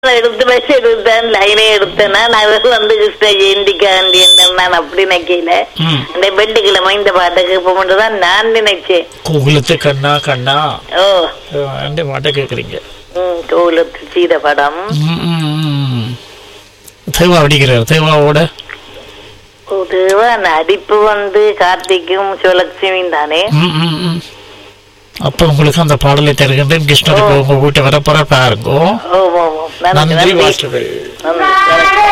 எடுத்து பஸ் எடுத்தேன் லைனே எடுத்தேன்னா நான் வந்து கிருஷ்ண ஜெயந்திக்காண்டி என்று நான் அப்படி நினைக்கல ம். இந்த வெள்ளிக்கிழமை இந்த பாட்டை கேட்போம்னு தான் நான் நினைச்சேன் கோகுலத்து கண்ணா கண்ணா ஓ அஹ் அந்த பாட்டை கேட்குறீங்க ம் கோலத்து சீத படம் தேவா அடிக்கிறார் தேவாவோட பொதுவா நடிப்பு வந்து கார்த்திக்கும் சிவலட்சுமியும் தானே ம், ம், ம். அப்ப உங்களுக்கு அந்த பாடலை தருகின்றேன் கிருஷ்ணருக்கு உங்க வீட்டை வர போற பாருங்க ஓ ஓ ஓ. நன்றி நன்றி நன்றி வாழ்த்துக்கள் நன்றி